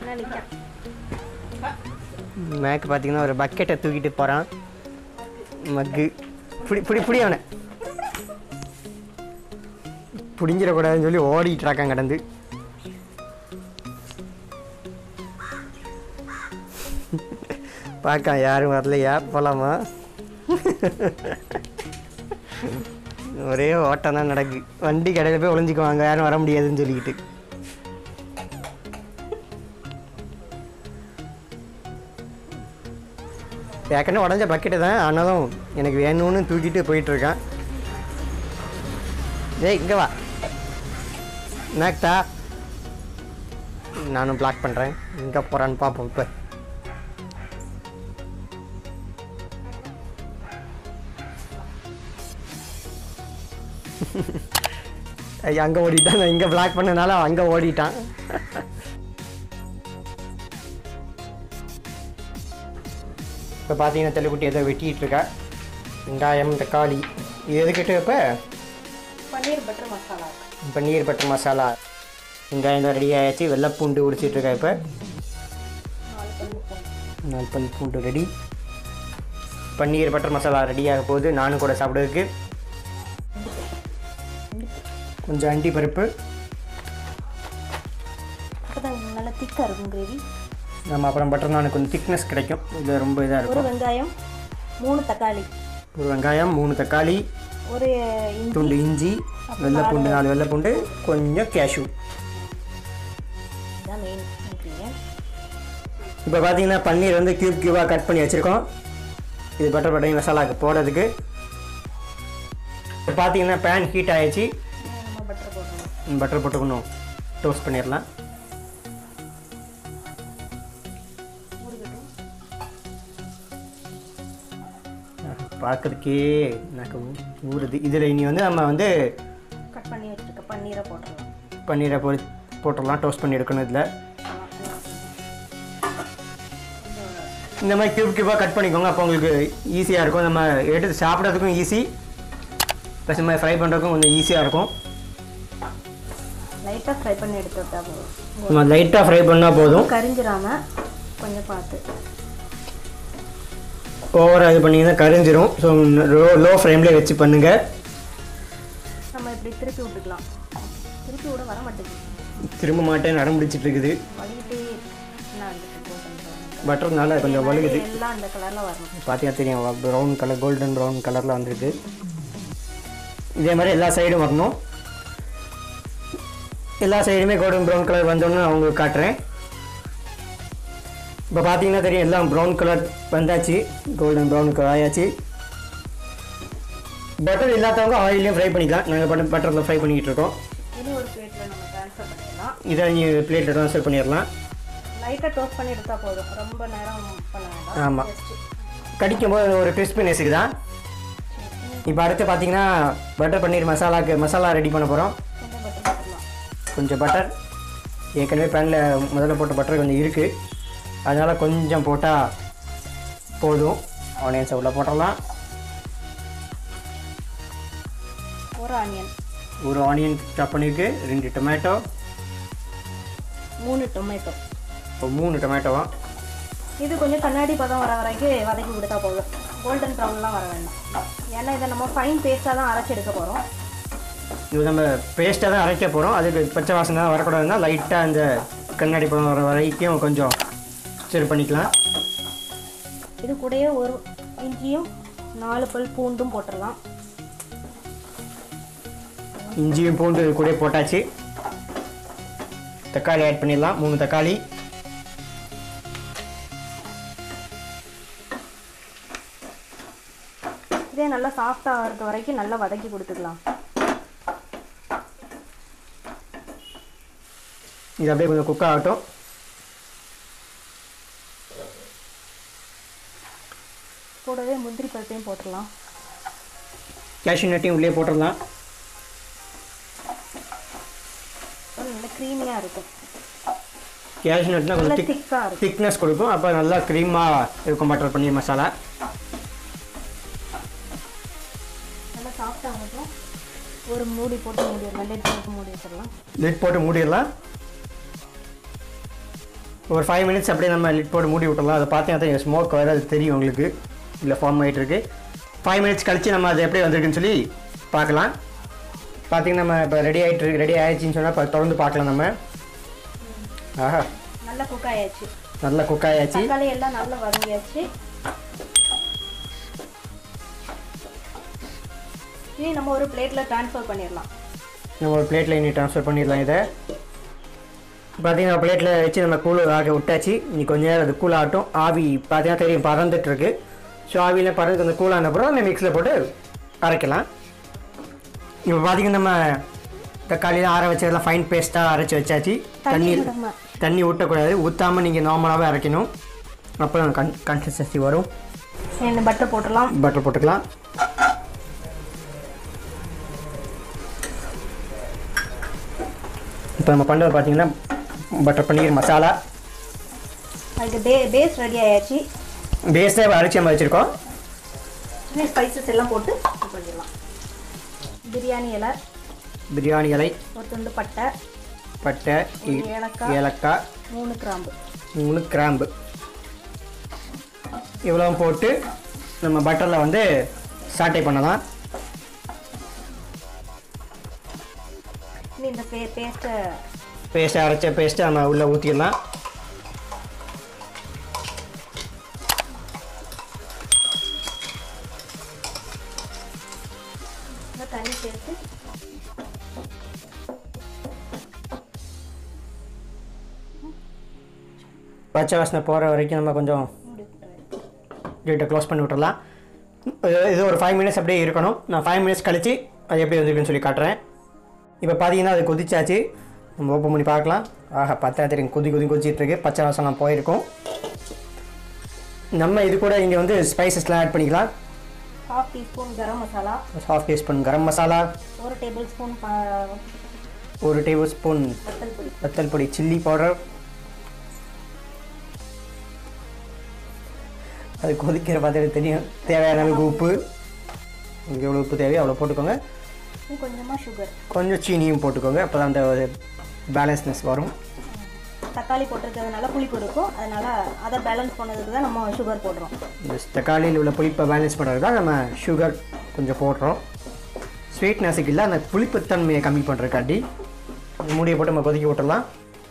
என்ன நிற்க மேக்கு பார்த்தீங்கன்னா ஒரு பக்கெட்டை தூக்கிட்டு போகிறான் மக்கு புடி புடி புடி அவனை பிடிங்கிடக்கூடாதுன்னு சொல்லி ஓடிட்டு இருக்கான் கடந்து பார்க்க யாரும் வரலையா போகலாமா ஒரே ஓட்டம் தான் நடக்கு வண்டி கடையில் போய் ஒளிஞ்சிக்குவாங்க யாரும் வர முடியாதுன்னு சொல்லிக்கிட்டு ஏற்கனவே உடஞ்ச பக்கெட்டு தான் ஆனாலும் எனக்கு வேணும்னு தூக்கிட்டு போயிட்டு இருக்கான் ஏய் இங்கே வா நாக்டா நானும் பிளாக் பண்ணுறேன் எங்கே போகிறான்னு பார்ப்போம் இப்போ ஐயா அங்கே ஓடிட்டான் நான் இங்கே பிளாக் பண்ணனால அவன் அங்கே ஓடிட்டான் இப்போ பார்த்தீங்கன்னா தெல்லுக்குட்டி ஏதோ வெட்டிகிட்டு இருக்கா வெங்காயம் தக்காளி இது எதுக்கிட்டு இப்போ பன்னீர் பட்டர் மசாலா பன்னீர் பட்டர் மசாலா வெங்காயம் தான் ரெடி ஆயாச்சு வெள்ளைப்பூண்டு உடிச்சிட்டு இருக்கா இப்போ நாலு பல்லு பூண்டு நாலு பல் பூண்டு ready paneer butter masala ready ஆக போகுது நானும் கூட சாப்பிட்றதுக்கு கொஞ்சம் அண்டி பருப்பு அப்பதான் நல்லா திக்காக இருக்கும் கிரேவி நம்ம அப்புறம் பட்டர் நானுக்கு கொஞ்சம் திக்னஸ் கிடைக்கும் இது ரொம்ப இதாக ஒரு இருக்கும் வெங்காயம் மூணு தக்காளி ஒரு வெங்காயம் மூணு தக்காளி ஒரு இஞ்சி துண்டு இஞ்சி வெள்ளைப்பூண்டு நாலு வெள்ளைப்பூண்டு கொஞ்சம் கேஷ்யூ இதுதான் மெயின் இன்க்ரீடியன்ட் இப்போ பார்த்தீங்கன்னா பன்னீர் வந்து க்யூப் க்யூபாக கட் பண்ணி வச்சுருக்கோம் இது பட்டர் பட்டர் மசாலாவுக்கு போடுறதுக்கு இப்போ பார்த்தீங்கன்னா பேன் ஹீட் ஆயிடுச்சு நம்ம பட்டர் போடணும் பட்டர் போட்டுக்கணும் டோஸ்ட் பண்ணிடலாம் பார்க்கறதுக்கே எனக்கு ஊறுது இதில் இனி வந்து நம்ம வந்து கட் பண்ணி வச்சுருக்க பன்னீரை போட்டுடலாம் பன்னீரை பொ போட்டுடலாம் டோஸ்ட் பண்ணி எடுக்கணும் இதில் இந்த மாதிரி க்யூப் க்யூபாக கட் பண்ணிக்கோங்க அப்போ உங்களுக்கு ஈஸியாக இருக்கும் நம்ம எடுத்து சாப்பிட்றதுக்கும் ஈஸி ப்ளஸ் இந்த மாதிரி ஃப்ரை பண்ணுறதுக்கும் கொஞ்சம் ஈஸியாக இருக்கும் லைட்டாக ஃப்ரை பண்ணி எடுத்து விட்டா போதும் நம்ம லைட்டாக ஃப்ரை பண்ணால் போதும் கரிஞ்சிராம கொஞ்சம் பார்த்து ஓவராக இது பண்ணிங்கன்னா கரிஞ்சிரும் ஸோ லோ லோ ஃப்ளேம்லேயே வச்சு பண்ணுங்கள் நம்ம இப்படி திருப்பி விட்டுக்கலாம் திருப்பி விட வர மாட்டேங்குது திரும்ப மாட்டேன் நடம் பிடிச்சிட்டு இருக்குது வலிக்கிட்டே என்ன வந்துட்டு golden brown பட்டர்னால கொஞ்சம் வழுகுது எல்லாம் அந்த கலரில் வரணும் பார்த்தீங்கன்னா தெரியும் ப்ரௌன் கலர் கோல்டன் ப்ரௌன் கலரில் வந்திருக்கு இதே மாதிரி எல்லா சைடும் வரணும் எல்லா சைடுமே கோல்டன் ப்ரௌன் கலர் வந்தோன்னு நான் உங்களுக்கு காட்டுறேன் இப்போ பார்த்தீங்கன்னா தெரியும் எல்லாம் ப்ரௌன் கலர் வந்தாச்சு கோல்டன் ப்ரௌன் கலர் ஆயாச்சு பட்டர் இல்லாதவங்க ஆயிலையும் ஃப்ரை பண்ணிக்கலாம் நாங்கள் பட்டர் பட்டரில் ஃப்ரை பண்ணிக்கிட்டு இருக்கோம் இனி ஒரு பிளேட்டில் நம்ம ட்ரான்ஸ்ஃபர் பண்ணிடலாம் இதை நீ பிளேட்டில் ட்ரான்ஸ்ஃபர் பண்ணிடலாம் லைட்டாக டோஸ்ட் பண்ணி எடுத்தா போதும் ரொம்ப நேரம் பண்ண வேண்டாம் ஆமாம் Just கடிக்கும் போது ஒரு கிறிஸ்பினஸுக்கு தான் இப்போ அடுத்து பார்த்தீங்கன்னா பட்டர் பன்னீர் மசாலாக்கு மசாலா ரெடி பண்ண போகிறோம் கொஞ்சம் பட்டர் போட்டுடலாம் கொஞ்சம் பட்டர் ஏற்கனவே பேனில் முதல்ல போட்ட பட்டர் கொஞ்சம் இருக்குது அதனால் கொஞ்சம் போட்டால் போதும் ஆனியன்ஸை உள்ள போட்டுடலாம் ஒரு ஆனியன் ஒரு ஆனியன் சாப் பண்ணியிருக்கு ரெண்டு டொமேட்டோ மூணு டொமேட்டோ இப்போ மூணு டொமேட்டோவா இது கொஞ்சம் கண்ணாடி பதம் வர வரைக்கும் வதக்கி கொடுத்தா போதும் கோல்டன் ப்ரௌன்லாம் வர வேண்டாம் ஏன்னா இதை நம்ம ஃபைன் பேஸ்ட்டாக தான் அரைச்சி எடுக்க போகிறோம் இது நம்ம பேஸ்ட்டாக தான் அரைக்க போகிறோம் அதுக்கு பச்சை வாசனை தான் வரக்கூடாதுன்னா லைட்டாக அந்த கண்ணாடி பழம் வர வரைக்கும் கொஞ்சம் சரி பண்ணிக்கலாம் இது கூடயே ஒரு இஞ்சியும் நாலு பல் பூண்டும் போட்டுடலாம் இஞ்சியும் பூண்டு இது கூட போட்டாச்சு தக்காளி ஆட் பண்ணிடலாம் மூணு தக்காளி இதே நல்லா சாஃப்டாக ஆகிறது வரைக்கும் நல்லா வதக்கி கொடுத்துக்கலாம் இது அப்படியே கொஞ்சம் குக் ஆகட்டும் கூடவே முந்திரி பருப்பையும் போட்டுடலாம் கேஷ்யூ நட்டையும் உள்ளே போட்டுடலாம் அப்ப நல்லா க்ரீமியாக இருக்கும் கேஷ்யூ நட்னா நல்லா கொஞ்சம் திக் திக்காக இருக்கும் திக்னஸ் கொடுக்கும் அப்போ நல்லா க்ரீமாக இருக்கும் பட்டர் பன்னீர் மசாலா நல்லா சாஃப்டாக மட்டும் ஒரு மூடி போட்டு மூடிடலாம் லெட் போட்டு மூடி வச்சிடலாம் லிட் போட்டு மூடிடலாம் ஒரு ஃபைவ் மினிட்ஸ் அப்படியே நம்ம லிட் போட்டு மூடி விட்டுறலாம் அதை பார்த்தீங்கன்னா ஸ்மோக் வர அது தெரியும் உங்களுக்கு இல்லை ஃபார்ம் ஆகிட்டு இருக்கு ஃபைவ் மினிட்ஸ் கழிச்சு நம்ம அது எப்படி வந்திருக்குன்னு சொல்லி பார்க்கலாம் பார்த்தீங்கன்னா நம்ம இப்போ ரெடி ஆகிட்டு இருக்கு ரெடி ஆயிடுச்சின்னு சொன்னால் இப்போ தொடர்ந்து பார்க்கலாம் நம்ம ஆஹா நல்லா குக் ஆயாச்சு நல்லா குக் ஆயாச்சு தக்காளி எல்லாம் நல்லா வதங்கியாச்சு இனி நம்ம ஒரு பிளேட்டில் ட்ரான்ஸ்ஃபர் பண்ணிடலாம் நம்ம ஒரு பிளேட்டில் இனி ட்ரான்ஸ்ஃபர் பண்ணிடலாம் இதை பார்த்தீங்கன்னா பிளேட்டில் வச்சு நம்ம கூல் ஆக விட்டாச்சு இனி கொஞ்ச நேரம் அது கூல் ஆகட்டும் ஆவி பார்த்தீங்கன்னா தெரியும் பறந்துட்டுருக்கு ஸோ ஆவியில் பறந்து அந்த கூல் ஆன அப்புறம் நம்ம மிக்ஸில் போட்டு அரைக்கலாம் இப்போ பார்த்தீங்கன்னா நம்ம தக்காளிலாம் ஆற வச்சதெல்லாம் ஃபைன் பேஸ்ட்டாக அரைச்சி வச்சாச்சு தண்ணி விடாம. தண்ணி ஊற்றக்கூடாது ஊற்றாமல் நீங்கள் நார்மலாகவே அரைக்கணும் அப்போ கன் கன்சிஸ்டன்சி வரும் ரெண்டு பட்டர் போட்டுடலாம் பட்டர் போட்டுக்கலாம் இப்போ நம்ம பண்ணுறது பார்த்தீங்கன்னா பட்டர் பன்னீர் மசாலா அதுக்கு பே பேஸ் ரெடி ஆயாச்சு பேஸாக அரைச்சி நம்ம வச்சுருக்கோம் இன்னும் ஸ்பைசஸ் எல்லாம் போட்டு இது பண்ணிடலாம் பிரியாணி இலை பிரியாணி இலை ஒரு துண்டு பட்டை பட்டை ஒரு இ- ஏலக்காய் ஏலக்காய் மூணு கிராம்பு மூணு கிராம்பு இவ்வளோ போட்டு நம்ம பட்டரில் வந்து சாட்டை பண்ணலாம் இனி இந்த பே பேஸ்ட்டை பேஸ்ட்டை அரைச்ச பேஸ்ட்டை நம்ம உள்ளே ஊற்றிடலாம் தண்ணி சேர்த்து பச்சை வாசனை போகிற வரைக்கும் நம்ம கொஞ்சம் மூடி விட்டுறேன். கேட்டை க்ளோஸ் பண்ணி விட்டுறலாம் இது- இது ஒரு ஃபைவ் மினிட்ஸ் அப்படியே இருக்கணும் நான் ஃபைவ் மினிட்ஸ் கழிச்சு அது எப்படி வந்திருக்குன்னு சொல்லி காட்டுறேன் இப்போ பார்த்தீங்கன்னா அது கொதிச்சாச்சு நம்ம ஓப்பன் பண்ணி பார்க்கலாம் ஆஹா பத்தா தெரியும் கொதி கொதி கொதிச்சிட்டு இருக்கு பச்சை வாசனம் போயிருக்கும் நம்ம இது கூட இங்கே வந்து ஸ்பைசஸ்லாம் ஆட் பண்ணிக்கலாம் half teaspoon garam masala half teaspoon garam masala ஒரு டேபிள் ஸ்பூன் ஒரு டேபிள் ஸ்பூன் வத்தல் பொடி வத்தல் பொடி சில்லி பவுடர் அது கொதிக்கிற பார்த்து தெரியும் தேவையான அளவுக்கு உப்பு உங்களுக்கு எவ்வளோ உப்பு தேவையோ அவ்வளோ போட்டுக்கோங்க இன்னும் கொஞ்சமாக சுகர் கொஞ்சம் சீனியும் போட்டுக்கோங்க அப்போ தான் அந்த ஒரு பேலன்ஸ்னஸ் வரும் தக்காளி போட்டிருக்கிறதுனால புளிப்பு இருக்கும் அதனால அதை பேலன்ஸ் பண்ணதுக்கு தான் நம்ம சுகர் போடுறோம் இந்த தக்காளியில் உள்ள புளிப்பை பேலன்ஸ் பண்ணுறது தான் நம்ம சுகர் கொஞ்சம் போடுறோம் ஸ்வீட்னஸுக்கு இல்லை அந்த புளிப்புத்தன்மையை கம்மி பண்ணுறக்காண்டி மூடியை போட்டு நம்ம கொதிக்க விட்டுறலாம்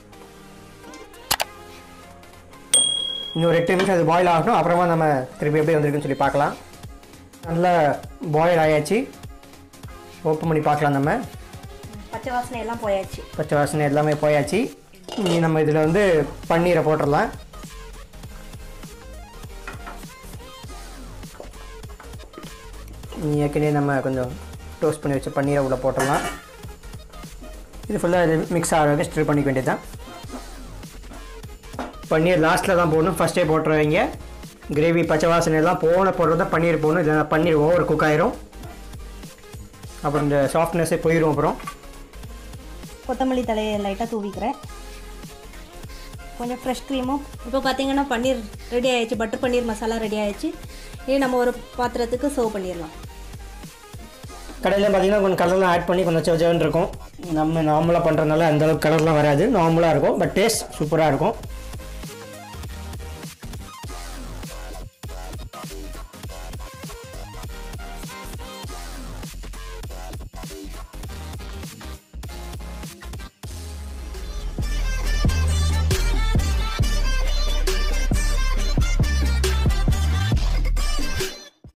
இன்னும் ஒரு எட்டு நிமிஷம் அது பாயில் ஆகணும் அப்புறமா நம்ம திருப்பி எப்படி வந்திருக்குன்னு சொல்லி பார்க்கலாம் நல்லா பாயில் ஆயாச்சு ஓப்பன் பண்ணி பார்க்கலாம் நம்ம பச்சை வாசனை எல்லாம் போயாச்சு பச்சை வாசனை எல்லாமே போயாச்சு இனி நம்ம இதில் வந்து பன்னீரை போட்டுடலாம் இனி ஏற்கனவே நம்ம கொஞ்சம் டோஸ்ட் பண்ணி வச்ச பன்னீரை உள்ளே போட்டுடலாம் இது ஃபுல்லாக மிக்ஸ் ஆகிற வரைக்கும் ஸ்டிர் பண்ணிக்க வேண்டியது தான் பன்னீர் லாஸ்ட்டில் தான் போடணும் ஃபஸ்ட்டே போட்டுருவீங்க கிரேவி பச்சை வாசனை எல்லாம் போன போடுறது தான் பன்னீர் போடணும் இல்லைன்னா பன்னீர் ஓவர் குக் ஆயிரும் அப்புறம் இந்த சாஃப்ட்னஸே போயிடும் அப்புறம் கொத்தமல்லி தலையை லைட்டாக தூவிக்கிறேன் கொஞ்சம் ஃப்ரெஷ் க்ரீமும் இப்போ பார்த்தீங்கன்னா பன்னீர் ரெடி ஆயிடுச்சு பட்டர் பன்னீர் மசாலா ரெடி ஆயிடுச்சு இது நம்ம ஒரு பாத்திரத்துக்கு சர்வ் பண்ணிடலாம் கடையில் பார்த்தீங்கன்னா கொஞ்சம் கலர்லாம் ஆட் பண்ணி கொஞ்சம் செவன் இருக்கும் நம்ம நார்மலாக பண்ணுறதுனால அந்த அளவுக்கு கலர்லாம் வராது நார்மலாக இருக்கும் பட் டேஸ்ட் சூப்பராக இருக்கும்